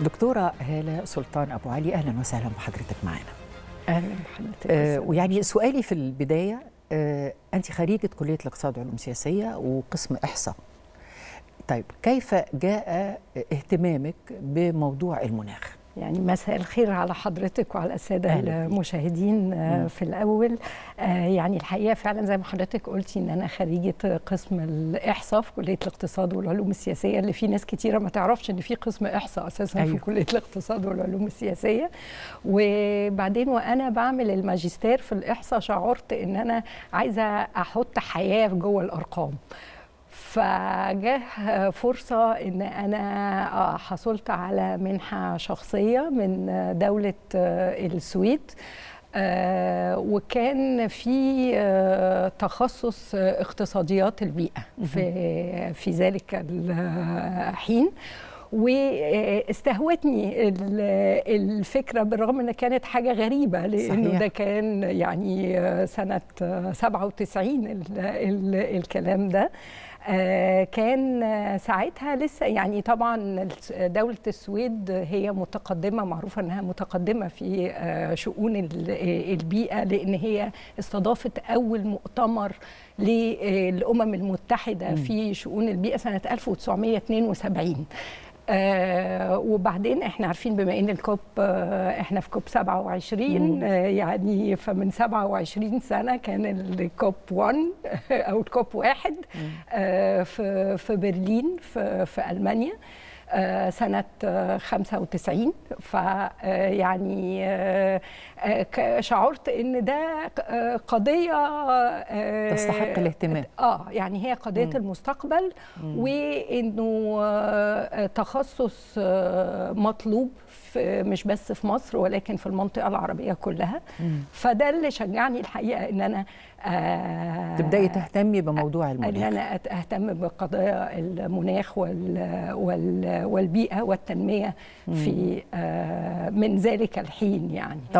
دكتورة هالة سلطان أبو علي أهلا وسهلا بحضرتك معنا اهلا بحضرتك آه ويعني سؤالي في البداية آه أنت خريجة كلية الاقتصاد والعلوم السياسية وقسم إحصاء طيب كيف جاء اهتمامك بموضوع المناخ؟ يعني مساء الخير على حضرتك وعلى الساده أهلا بيك. المشاهدين آه، مم. في الاول آه، يعني الحقيقه فعلا زي ما حضرتك قلتي ان انا خريجه قسم الاحصاء في كليه الاقتصاد والعلوم السياسيه اللي في ناس كتيره ما تعرفش ان في قسم احصاء اساسا أيوة. في كليه الاقتصاد والعلوم السياسيه وبعدين وانا بعمل الماجستير في الاحصاء شعرت ان انا عايزه احط حياه جوه الارقام فجاه فرصة إن أنا حصلت على منحة شخصية من دولة السويد آه، وكان في آه، تخصص اقتصاديات البيئة في في ذلك الحين واستهوتني ال- الفكرة بالرغم ان كانت حاجة غريبة لانه صحيح. ده كان يعني سنة 97 ال- ال- الكلام ده آه، كان آه، ساعتها لسه يعني طبعا الس- دولة السويد هي متقدمة معروفة أنها متقدمة في آه، شؤون ال- البيئة لأن هي استضافت أول مؤتمر للأمم المتحدة في شؤون البيئة سنة 1972 آه وبعدين احنا عارفين بما ان الكوب آه احنا في كوب 27 آه يعني فمن 27 سنه كان الكوب 1 او الكوب 1 آه في في برلين في, في المانيا آه، سنة آه، 95 فيعني شعرت ان ده آه، قضية آه، تستحق الاهتمام. اه يعني هي قضية المستقبل وانه آه، تخصص آه، مطلوب في مش بس في مصر ولكن في المنطقة العربية كلها فده اللي شجعني الحقيقة ان انا آه، تبدأي تهتمي بموضوع ان المناخ انا أت- اهتم بقضايا المناخ وال وال والبيئه والتنميه في آه، من ذلك الحين يعني